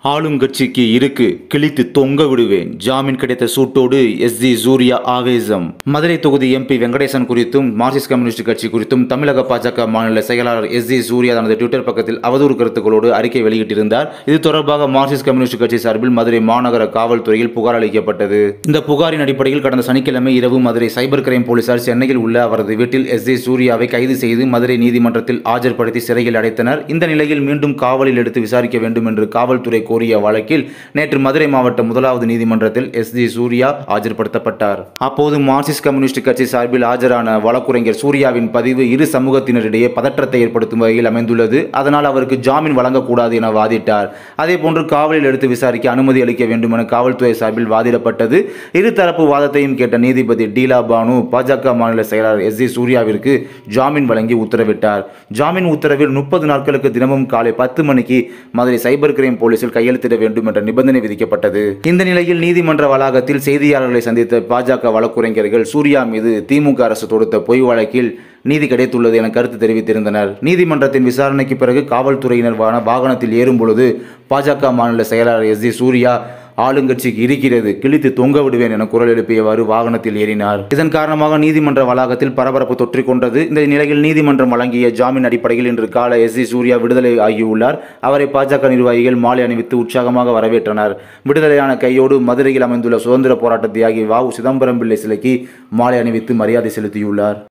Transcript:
ஆளுங்கட்சிக்கு இருக்கு கிழித்து தொங்க விடுவேன் ஜாமீன் கிடைத்த சூட்டோடு எஸ் ஜி சூர்யா ஆவேசம் மதுரை தொகுதி எம்பி வெங்கடேசன் குறித்தும் மார்க்சிஸ்ட் கம்யூனிஸ்ட் கட்சி குறித்தும் தமிழக பாஜக மாநில செயலாளர் எஸ் ஜி சூர்யா தனது ட்விட்டர் பக்கத்தில் அவதூறு கருத்துக்களோடு அறிக்கை வெளியிட்டிருந்தார் இது தொடர்பாக மார்க்சிஸ்ட் கம்யூனிஸ்ட் கட்சி சார்பில் மதுரை மாநகர காவல்துறையில் புகார் அளிக்கப்பட்டது இந்த புகாரின் அடிப்படையில் கடந்த சனிக்கிழமை இரவு மதுரை சைபர் கிரைம் போலீசார் சென்னையில் உள்ள அவரது வீட்டில் எஸ் ஜே சூர்யாவை கைது செய்து மதுரை நீதிமன்றத்தில் ஆஜர்படுத்தி சிறையில் அடைத்தனர் இந்த நிலையில் மீண்டும் காவலில் எடுத்து விசாரிக்க வேண்டும் என்று காவல்துறை கோரிய வழக்கில் நேற்று மதுரை மாவட்ட முதலாவது நீதிமன்றத்தில் எஸ் ஜி சூர்யா ஆஜர்படுத்தப்பட்டார் அப்போது மார்க்சிஸ்ட் கம்யூனிஸ்ட் கட்சி சார்பில் ஆஜரான வழக்குரைஞர் சூர்யாவின் பதிவு இரு சமூகத்தினரிடையே பதற்றத்தை ஏற்படுத்தும் வகையில் அமைந்துள்ளது அதனால் அவருக்கு ஜாமீன் வழங்கக்கூடாது என வாதிட்டார் அதேபோன்று காவலில் எடுத்து விசாரிக்க அனுமதி அளிக்க வேண்டும் என காவல்துறை சார்பில் வாதிடப்பட்டது இருதரப்பு வாதத்தையும் கேட்ட நீதிபதி டீலா பானு பாஜக மாநில செயலாளர் எஸ் ஜி சூர்யாவிற்கு ஜாமீன் வழங்கி உத்தரவிட்டார் ஜாமீன் உத்தரவில் முப்பது நாட்களுக்கு தினமும் காலை பத்து மணிக்கு மதுரை சைபர் கிரைம் போலீசில் கையெழுத்திட வேண்டும் என்ற நிபந்தனை விதிக்கப்பட்டது இந்த நிலையில் நீதிமன்ற வளாகத்தில் செய்தியாளர்களை சந்தித்த பாஜக வழக்குரைஞர்கள் சூர்யா மீது திமுக அரசு தொடுத்த பொய் வழக்கில் நீதி கிடைத்துள்ளது என கருத்து தெரிவித்திருந்தனர் நீதிமன்றத்தின் விசாரணைக்கு பிறகு காவல்துறையினர் வான வாகனத்தில் ஏறும் பொழுது பாஜக மாநில செயலாளர் எஸ் ஜி சூர்யா ஆளுங்கட்சிக்கு இருக்கிறது கிழித்து தொங்க விடுவேன் என குரல் எழுப்பியவாறு வாகனத்தில் ஏறினார் இதன் காரணமாக நீதிமன்ற வளாகத்தில் பரபரப்பு தொற்றிக் கொண்டது இந்த நிலையில் நீதிமன்றம் வழங்கிய ஜாமீன் அடிப்படையில் இன்று காலை எஸ் சி சூர்யா விடுதலை ஆகியுள்ளார் அவரை பாஜக நிர்வாகிகள் மாலை அணிவித்து உற்சாகமாக வரவேற்றனர் விடுதலையான கையோடு மதுரையில் அமைந்துள்ள சுதந்திர போராட்ட தியாகி வ உ சிதம்பரம் பிள்ளை சிலைக்கு மாலை அணிவித்து மரியாதை செலுத்தியுள்ளார்